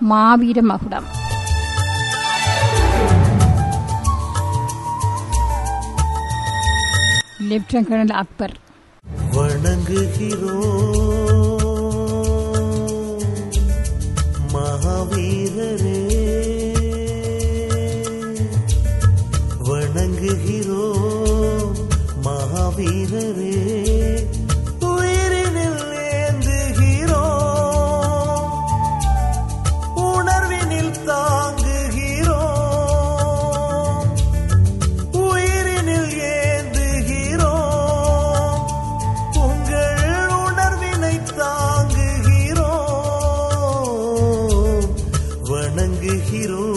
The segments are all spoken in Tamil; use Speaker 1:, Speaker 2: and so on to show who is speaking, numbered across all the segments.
Speaker 1: மாவீர மகுடம் லெப்டினன்ட் கர்னல் அக்பர்
Speaker 2: வணங்குகிறோம் மகாவீரரே வணங்குகிறோம் மகாவீரரே உயிரினில் ஏந்துகிறோம் உணர்வினில் தாங்குகிறோம் உயிரினில் ஏந்துகிறோம் உங்கள் உணர்வினை தாங்குகிறோம் வணங்குகிறோம்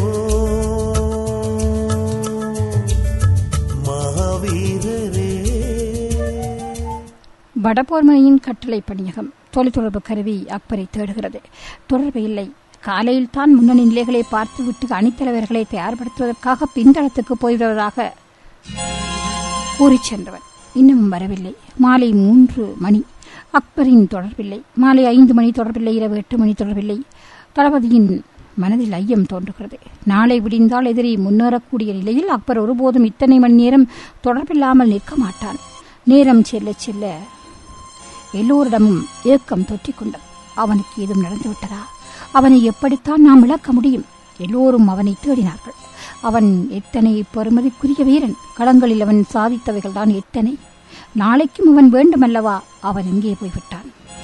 Speaker 2: மகாவீரரே
Speaker 1: வடபோர்மனையின் கட்டளை பணியகம் தொலைத்தொடர்பு கருவி அக்பரை தேடுகிறது தொடர்பு இல்லை காலையில் தான் முன்னணி நிலைகளை பார்த்துவிட்டு அணித்தலைவர்களை தயார்படுத்துவதற்காக பின்தளத்துக்கு போய்விடுவதாக கூறிச் சென்றவன் இன்னமும் வரவில்லை மாலை மூன்று மணி அக்பரின் தொடர்பில்லை மாலை ஐந்து மணி தொடர்பில்லை இரவு எட்டு மணி தொடர்பில்லை தளபதியின் மனதில் ஐயம் தோன்றுகிறது நாளை விடிந்தால் எதிரி முன்னேறக்கூடிய நிலையில் அக்பர் ஒருபோதும் இத்தனை மணி நேரம் தொடர்பில்லாமல் நிற்க மாட்டான் நேரம் செல்ல செல்ல எல்லோரிடமும் ஏக்கம் தொற்றிக் கொண்டது அவனுக்கு ஏதும் நடந்துவிட்டதா அவனை எப்படித்தான் நாம் இழக்க முடியும் எல்லோரும் அவனை தேடினார்கள் அவன் எத்தனை பெருமதிக்குரிய வீரன் களங்களில் அவன் சாதித்தவைகள் தான் எத்தனை நாளைக்கும் அவன் வேண்டுமல்லவா அவன் எங்கே போய்விட்டான்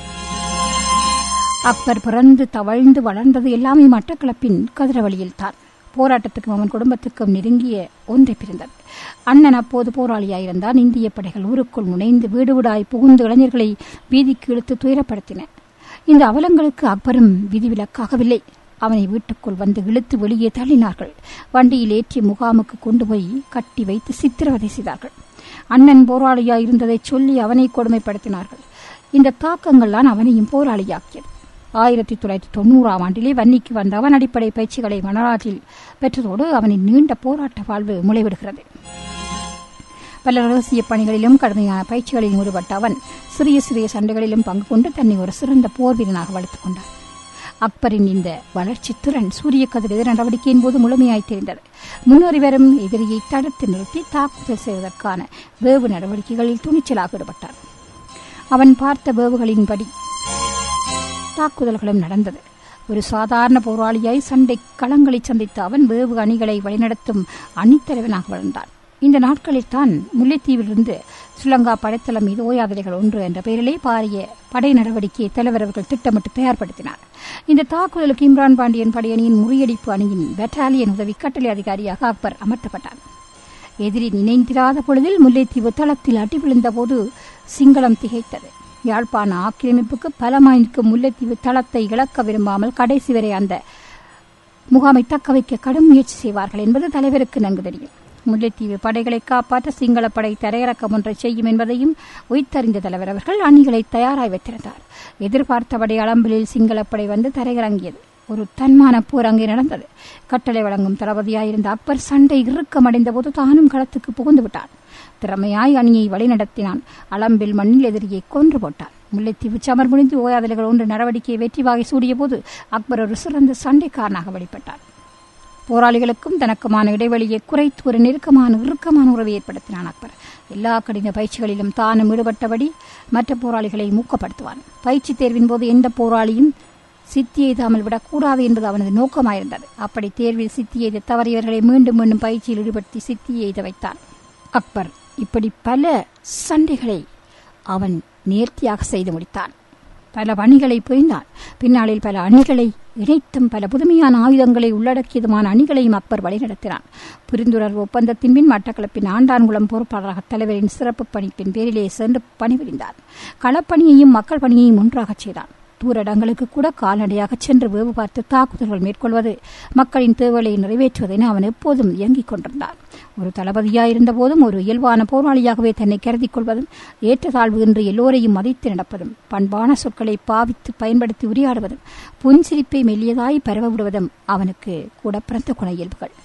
Speaker 1: அக்பர் பிறந்து தவழ்ந்து வளர்ந்தது எல்லாமே மட்டக்களப்பின் கதிரவழியில் தான் போராட்டத்துக்கும் அவன் குடும்பத்துக்கும் நெருங்கிய ஒன்றை பிரிந்தது அண்ணன் அப்போது போராளியாயிருந்தான் இந்திய படைகள் ஊருக்குள் நுழைந்து வீடு வீடாய் புகுந்து இளைஞர்களை வீதிக்கு இழுத்து துயரப்படுத்தின இந்த அவலங்களுக்கு அக்பரும் விதிவிலக்காகவில்லை அவனை வீட்டுக்குள் வந்து இழுத்து வெளியே தள்ளினார்கள் வண்டியில் ஏற்றி முகாமுக்கு கொண்டு போய் கட்டி வைத்து சித்திரவதை செய்தார்கள் அண்ணன் போராளியாய் இருந்ததை சொல்லி அவனை கொடுமைப்படுத்தினார்கள் இந்த தாக்கங்கள் தான் அவனையும் போராளியாக்கியது ஆயிரத்தி தொள்ளாயிரத்தி தொண்ணூறாம் ஆண்டிலே வன்னிக்கு வந்த அவன் அடிப்படை பயிற்சிகளை வனராற்றில் பெற்றதோடு அவனின் நீண்ட போராட்ட வாழ்வு முளைவிடுகிறது பல ரகசிய பணிகளிலும் கடுமையான பயிற்சிகளில் ஈடுபட்ட அவன் சிறிய சிறிய சண்டைகளிலும் பங்கு கொண்டு தன்னை ஒரு சிறந்த போர் வீரனாக வளர்த்துக் கொண்டான் அக்பரின் இந்த வளர்ச்சி திறன் சூரிய கதிர் எதிர் நடவடிக்கையின் போது முழுமையாய் தெரிந்தது முன்னேறி வரும் எதிரியை தடுத்து நிறுத்தி தாக்குதல் செய்வதற்கான வேவு நடவடிக்கைகளில் துணிச்சலாக ஈடுபட்டான் அவன் பார்த்த வேவுகளின்படி தாக்குதல்களும் நடந்தது ஒரு சாதாரண போராளியாய் சண்டை களங்களை சந்தித்த அவன் வேவு அணிகளை வழிநடத்தும் அணித்தலைவனாக வளர்ந்தான் இந்த நாட்களில் தான் முல்லைத்தீவிலிருந்து ஸ்ரீலங்கா படைத்தளம் மீது ஓயாதலைகள் ஒன்று என்ற பெயரிலே பாரிய படை நடவடிக்கையை தலைவர் அவர்கள் திட்டமிட்டு தயார்படுத்தினார் இந்த தாக்குதலுக்கு இம்ரான் பாண்டியன் படையணியின் முறியடிப்பு அணியின் பெட்டாலியன் உதவி கட்டளை அதிகாரியாக அக்பர் அமர்த்தப்பட்டார் எதிரி நினைந்திராத பொழுதில் முல்லைத்தீவு தளத்தில் அடி விழுந்தபோது சிங்களம் திகைத்தது யாழ்ப்பாண ஆக்கிரமிப்புக்கு பலமாய் நிற்கும் முல்லைத்தீவு தளத்தை இழக்க விரும்பாமல் கடைசி வரை அந்த முகாமை தக்க வைக்க கடும் முயற்சி செய்வார்கள் என்பது தலைவருக்கு நன்கு தெரியும் முல்லைத்தீவு படைகளை காப்பாற்ற சிங்கள படை தரையிறக்கம் ஒன்றை செய்யும் என்பதையும் உய்த்தறிந்த தலைவர் அவர்கள் அணிகளை தயாராய் வைத்திருந்தார் எதிர்பார்த்தபடி அளம்பிலில் சிங்களப்படை வந்து தரையிறங்கியது ஒரு தன்மான போர் அங்கே நடந்தது கட்டளை வழங்கும் தளபதியாயிருந்த அக்பர் சண்டை இறுக்கமடைந்த போது தானும் களத்துக்கு புகுந்து விட்டான் திறமையாய் அணியை வழிநடத்தினான் அளம்பில் மண்ணில் எதிரியை கொன்று போட்டான் முல்லைத்தீவு சமர் முடிந்து ஓயாதலைகள் ஒன்று நடவடிக்கையை வெற்றி வாகை சூடிய போது அக்பர் ஒரு சிறந்த சண்டைக்காரனாக வெளிப்பட்டார் போராளிகளுக்கும் தனக்குமான இடைவெளியை குறைத்து ஒரு நெருக்கமான இறுக்கமான உறவை ஏற்படுத்தினான் அக்பர் எல்லா கடின பயிற்சிகளிலும் தானும் ஈடுபட்டபடி மற்ற போராளிகளை ஊக்கப்படுத்துவான் பயிற்சி தேர்வின் போது எந்த போராளியும் சித்தி எய்தாமல் விடக்கூடாது என்பது அவனது நோக்கமாயிருந்தது அப்படி தேர்வில் சித்தி எய்த தவறியவர்களை மீண்டும் மீண்டும் பயிற்சியில் ஈடுபடுத்தி சித்தி எய்த வைத்தான் அக்பர் இப்படி பல சண்டைகளை அவன் நேர்த்தியாக செய்து முடித்தான் பல பணிகளை புரிந்தான் பின்னாளில் பல அணிகளை இணைத்தும் பல புதுமையான ஆயுதங்களை உள்ளடக்கியதுமான அணிகளையும் அக்பர் வழிநடத்தினான் புரிந்துணர்வு ஒப்பந்தத்தின் பின் மட்டக்களப்பின் ஆண்டான்குளம் பொறுப்பாளராக தலைவரின் சிறப்பு பணிப்பின் பேரிலே சென்று பணிபுரிந்தார் களப்பணியையும் மக்கள் பணியையும் ஒன்றாகச் செய்தான் தூர இடங்களுக்கு கூட கால்நடையாக சென்று வேவு பார்த்து தாக்குதல்கள் மேற்கொள்வது மக்களின் தேவைகளை நிறைவேற்றுவதென அவன் எப்போதும் இயங்கிக் கொண்டிருந்தான் ஒரு தளபதியாயிருந்த போதும் ஒரு இயல்பான போராளியாகவே தன்னை கருதிக் கொள்வதும் ஏற்றத்தாழ்வு என்று எல்லோரையும் மதித்து நடப்பதும் பண்பான சொற்களை பாவித்து பயன்படுத்தி உரையாடுவதும் புன்சிரிப்பை மெல்லியதாய் பரவ விடுவதும் அவனுக்கு கூட பிறந்த குண இயல்புகள்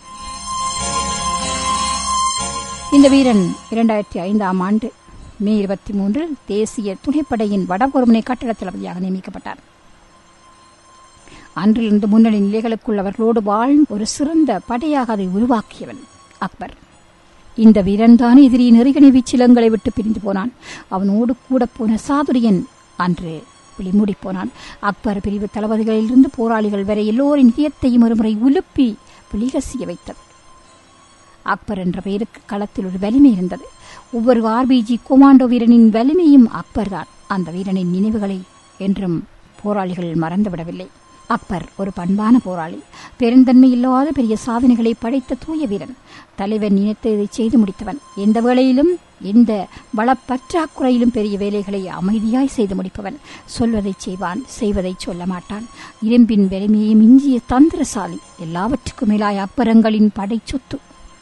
Speaker 1: இந்த வீரன் இரண்டாயிரத்தி ஐந்தாம் ஆண்டு மே இருபத்தி மூன்றில் தேசிய துணைப்படையின் வடபொருமுனை கட்டட தளபதியாக நியமிக்கப்பட்டார் அன்றிலிருந்து முன்னணி நிலைகளுக்குள் அவர்களோடு வாழ் ஒரு சிறந்த படையாக அதை உருவாக்கியவன் அக்பர் இந்த வீரன்தான் எதிரியின் நெருகணி வீச்சிலங்களை விட்டு பிரிந்து போனான் அவனோடு கூட போன சாதுரியன் அன்று விழிமூடி போனான் அக்பர் பிரிவு தளபதிகளிலிருந்து போராளிகள் வரை எல்லோரின் இதயத்தையும் ஒருமுறை உலுப்பி விழிக செய்ய வைத்தது அக்பர் என்ற பெயருக்கு களத்தில் ஒரு வலிமை இருந்தது ஒவ்வொரு ஆர்பிஜி கொமாண்டோ வீரனின் வலிமையும் அக்பர் தான் அந்த வீரனின் நினைவுகளை என்றும் போராளிகள் மறந்துவிடவில்லை அக்பர் ஒரு பண்பான போராளி பெருந்தன்மை இல்லாத பெரிய சாதனைகளை படைத்த தூய வீரன் தலைவன் நினைத்ததை செய்து முடித்தவன் எந்த வேளையிலும் எந்த வளப்பற்றாக்குறையிலும் பெரிய வேலைகளை அமைதியாய் செய்து முடிப்பவன் சொல்வதை செய்வான் செய்வதை சொல்ல மாட்டான் இரும்பின் வலிமையை மிஞ்சிய தந்திரசாலி எல்லாவற்றுக்கும் மேலாய் அக்பரங்களின் படை சொத்து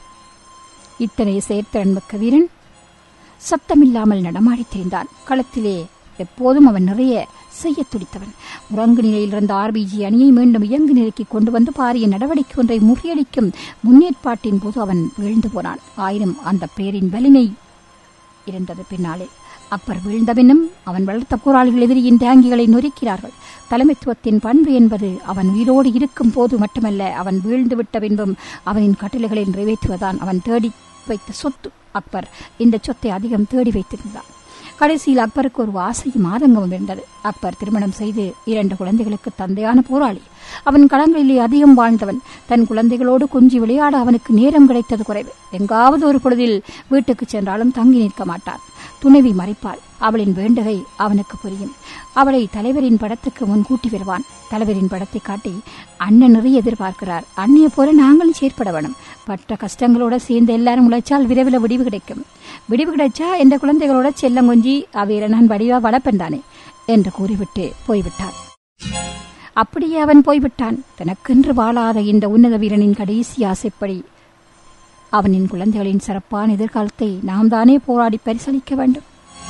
Speaker 1: இத்தனை செயற்திறன் மிக்க வீரன் சத்தமில்லாமல் நடமாடித் திரிந்தான் களத்திலே எப்போதும் அவன் நிறைய செய்ய துடித்தவன் உறங்கு நிலையில் இருந்த ஆர்பிஜி அணியை மீண்டும் இயங்கு நிலைக்கு கொண்டு வந்து பாரிய நடவடிக்கை ஒன்றை முறியடிக்கும் முன்னேற்பாட்டின் போது அவன் வீழ்ந்து போனான் ஆயினும் அந்த பேரின் வலிமை இருந்தது பின்னாலே அப்பர் வீழ்ந்த பின்னும் அவன் வளர்த்த போராளிகள் எதிரியின் டேங்கிகளை நொறுக்கிறார்கள் தலைமைத்துவத்தின் பண்பு என்பது அவன் உயிரோடு இருக்கும் போது மட்டுமல்ல அவன் வீழ்ந்து விட்ட பின்பும் அவனின் கட்டளைகளை நிறைவேற்றுவதான் அவன் தேடி வைத்த சொத்து அக்பர் இந்த சொத்தை அதிகம் தேடி வைத்திருந்தான் கடைசியில் அக்பருக்கு ஒரு ஆசையும் ஆதங்கமும் இருந்தது அக்பர் திருமணம் செய்து இரண்டு குழந்தைகளுக்கு தந்தையான போராளி அவன் களங்களிலே அதிகம் வாழ்ந்தவன் தன் குழந்தைகளோடு கொஞ்சி விளையாட அவனுக்கு நேரம் கிடைத்தது குறைவு எங்காவது ஒரு பொழுதில் வீட்டுக்கு சென்றாலும் தங்கி நிற்க மாட்டான் துணைவி மறைப்பாள் அவளின் வேண்டுகை அவனுக்கு புரியும் அவளை தலைவரின் படத்துக்கு முன் கூட்டி வருவான் தலைவரின் படத்தை காட்டி அண்ணன் நிறைய எதிர்பார்க்கிறார் அண்ணிய போல நாங்களும் செயற்பட வேணும் பட்ட கஷ்டங்களோட சேர்ந்து எல்லாரும் உழைச்சால் விரைவில் விடிவு கிடைக்கும் விடிவு கிடைச்சா எந்த குழந்தைகளோட செல்லம் கொஞ்சி அவையில நான் வடிவா வளர்ப்பேன் தானே என்று கூறிவிட்டு போய்விட்டார் அப்படியே அவன் போய்விட்டான் தனக்கென்று வாழாத இந்த உன்னத வீரனின் கடைசி ஆசைப்படி அவனின் குழந்தைகளின் சிறப்பான எதிர்காலத்தை நாம் தானே போராடி பரிசளிக்க வேண்டும்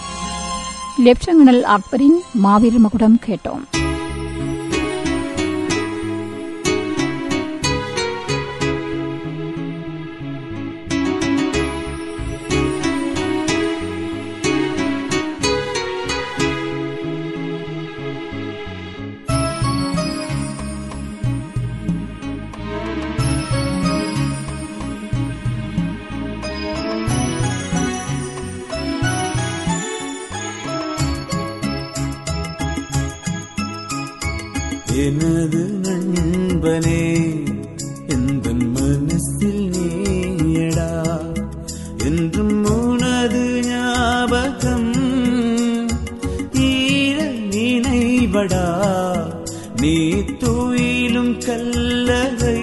Speaker 1: லெப்டினல் அக்பரின் மாவீர மகுடம் கேட்டோம்
Speaker 2: எனது நண்பனே எந்த மனசில் நீயடா என்றும் உனது ஞாபகம் ஈர நினைவடா நீ துயிலும் கல்லறை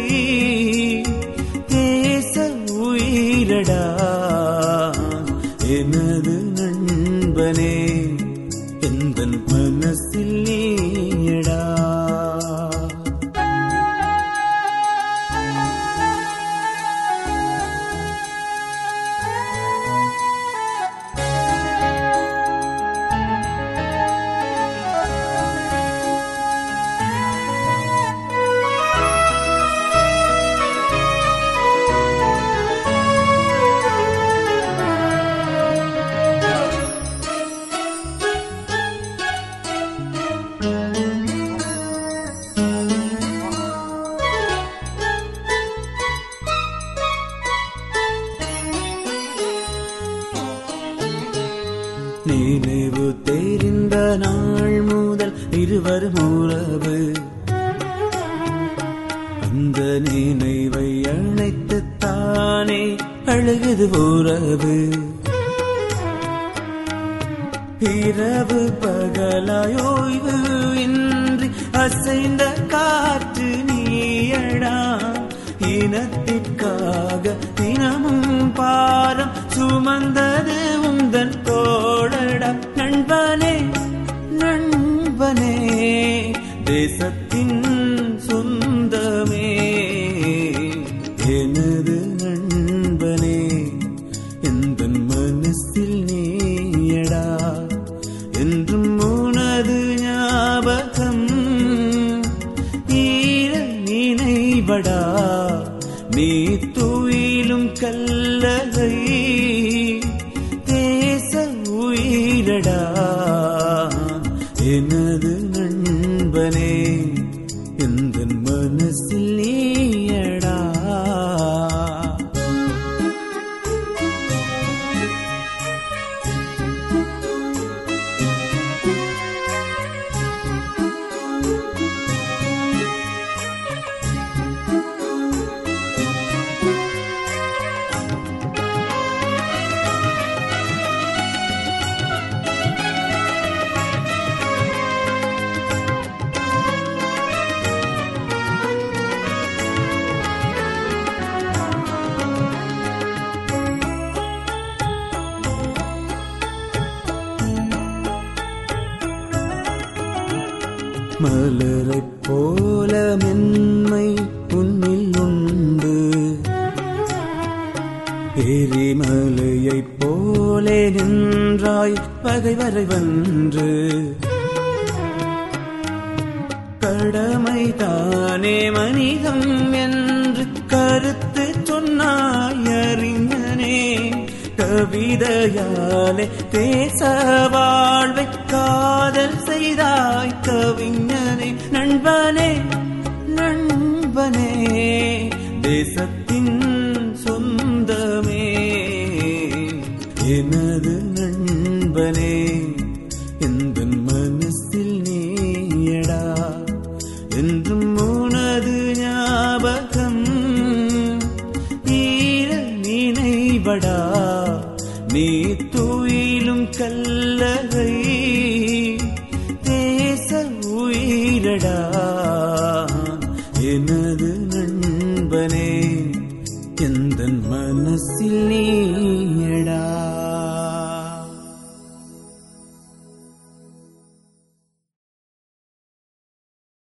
Speaker 2: தேச உயிரடா எனது நண்பனே எந்த மனசில் நீயடா நினைவு தெரிந்த நாள் முதல் இருவரும் உறவு அந்த நினைவை அழைத்து தானே அழுகுது உறவு இரவு பகலாயோய்வு இன்றி அசைந்த காற்று நீயடா இனத்திற்காக தினமும் பாரம் சுமந்தது உந்தன் தோழடா நண்பனே நண்பனே தேசத்தின் சொந்தமே எனது நண்பனே எந்த மனசில் நீயடா என்றும் உனது ஞாபகம் ஈர நினைவடா நீ துயிலும் கல்லறை தேச உயிரடா எனது நண்பனே எந்த மனசில் நீயடா மலரைப் போல மென்மை உன்னில் உண்டு எரிமலையைப் போலே நின்றாய் பகைவரை வென்று கடமைதானே மனிதம் என்று கருத்து சொன்னாய் அறிஞனே கவிதையாலே தேச வாழ்வை காதல் செய்தாய் கவிஞனே நண்பனே நண்பனே தேசத்தின் சொந்தமே எனது நண்பனே எந்த மனசில் நீயடா என்றும் உனது ஞாபகம் ஈர நினைவடா நீ துயிலும் கல்லகை தேச உயிரடா எனது நண்பனே எந்த மனசில் நீயடா